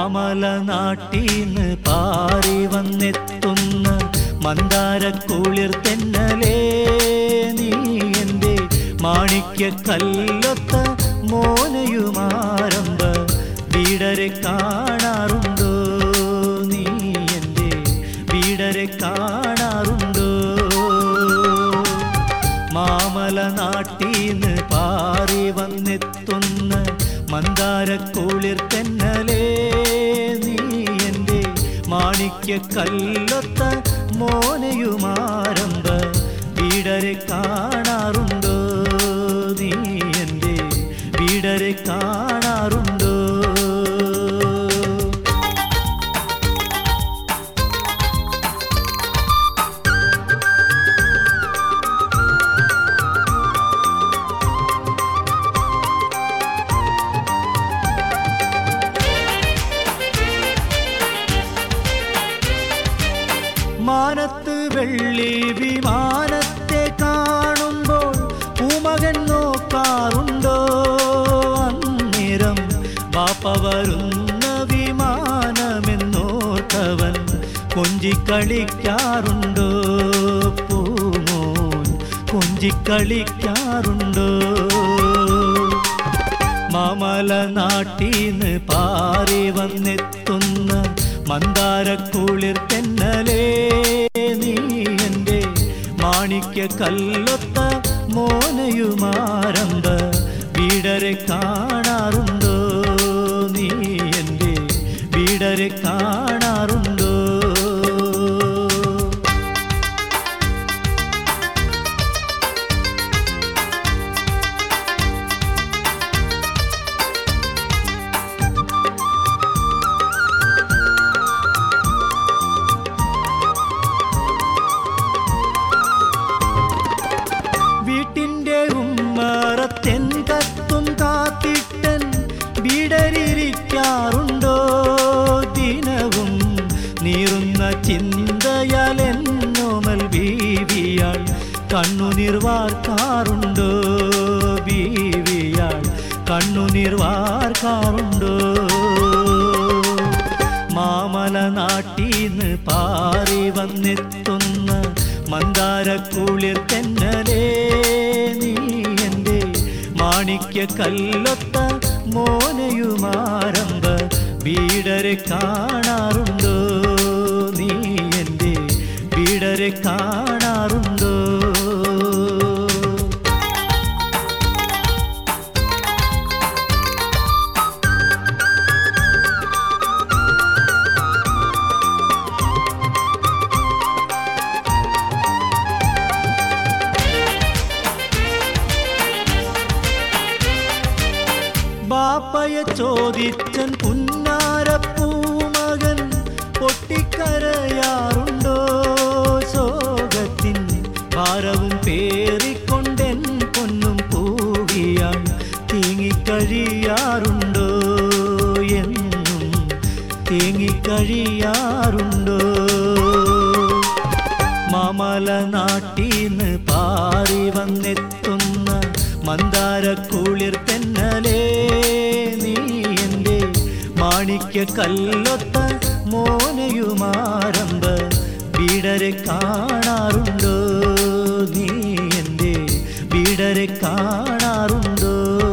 മാമല നാട്ടീന്ന് പാറി വന്നെത്തുന്ന മന്ദാരക്കുളിർ തെന്നലേ നീ എൻ്റെ മാണിക്യ കല്ലൊത്ത മോനയുമാരംഭ വീടരെ കാണാറുണ്ടോ നീ എൻ്റെ വീടരെ കാണാറുണ്ടോ മാമല നാട്ടീന്ന് പാറി വന്നെത്തുന്ന മന്ദാരക്കുളിർ തെന്നലേ നീ എൻ്റെ മാണിക്യ കല്ലൊത്ത മോനയുമാരംഭ വീടരെ കാണാറുണ്ടോ നീ എൻ്റെ വീടരെ കാണാറുണ്ടോ മാനത്ത് വെള്ളി വിമാനത്തെ കാണുമ്പോൾ പൂമകൻ നോക്കാറുണ്ടോ അന്നേരം ബാപ്പ വരുന്ന വിമാനമെന്നോർത്തവൻ കൊഞ്ചിക്കളിക്കാറുണ്ടോ പൂമോൻ കൊഞ്ചിക്കളിക്കാറുണ്ടോ മാമല നാട്ടീന്ന് പാറി വന്നെത്തുന്ന മന്ദാരക്കുളിർ തെന്നലേ നീ എൻ്റെ മാണിക്യ കല്ലൊത്ത മോനയുമാരംഭ വീടരെ കാണാറുണ്ടോ നീ എൻ്റെ വീടരെ കാണാറുണ്ടോ വീട്ടിൻ്റെ ഉമ്മറത്തെന്തത്തും കാത്തിട്ടൻ വീടരിക്കാറുണ്ടോ ദിനവും നീറുന്ന ചിന്തയാൽ എന്നോമൽ ബീവിയാൾ കണ്ണുനീർ വാർക്കാറുണ്ടോ ബീവിയാൾ കണ്ണുനീർ വാർക്കാറുണ്ടോ മാമല നാട്ടീന്ന് പാറി വന്നെത്തുന്ന മന്ദാരക്കുളിർ തെന്നലേ നീ എൻ്റെ മാണിക്യ കല്ലൊത്ത മോനയുമാരംഭ വീടരെ കാണാറുണ്ടോ നീ എൻ്റെ വീടരെ കാണാറുണ്ടോ ബാപ്പയെ ചോദിച്ചൻ പുന്നാരപ്പൂമകൻ പൊട്ടിക്കരയാറുണ്ടോ ശോകത്തിൻ ഭാരവും പേറിക്കൊണ്ടെൻ പൊന്നും പൂകിയാൾ തേങ്ങിക്കഴിയാറുണ്ടോ എന്നും തേങ്ങിക്കഴിയാറുണ്ടോ മാമല നാട്ടീന്ന് പാറി വന്നെത്തുന്ന മന്ദാരക്കുളിർ തെന്നലേ നീ എൻ്റെ മാണിക്യ കല്ലൊത്ത മോനയുമാരംഭ വീടരെ കാണാറുണ്ടോ നീ എൻ്റെ വീടരെ കാണാറുണ്ടോ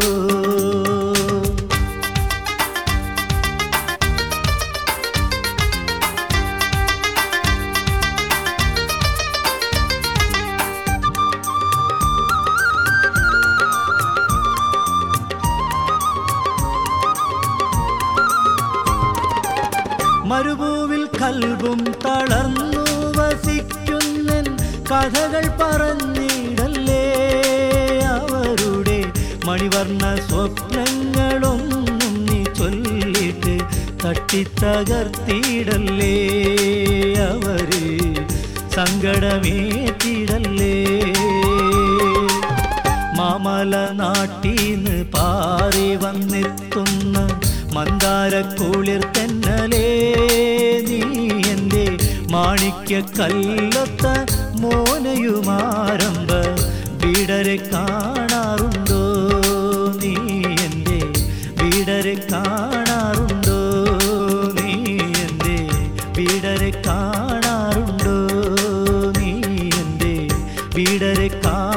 മരുഭൂവിൽ കൽബും തളർന്നു വസിക്കുന്നൻ കഥകൾ പറഞ്ഞിടല്ലേ അവരുടെ മണിവർണ്ണ സ്വപ്നങ്ങളൊന്നും നീ ചൊല്ലിട്ട് തട്ടിത്തകർത്തിടല്ലേ അവര് സങ്കടമേറ്റിടല്ലേ മാമല നാട്ടീന്ന് പാറി വന്നെത്തുന്ന മന്ദാരക്കുളിർ തെന്നലേ നീ എൻ്റെ മാണിക്യ കല്ലൊത്ത മോനയുമാരംഭ വീടരെ കാണാറുണ്ടോ നീ എൻ്റെ വീടരെ കാണാറുണ്ടോ വീടരെ കാണാറുണ്ടോ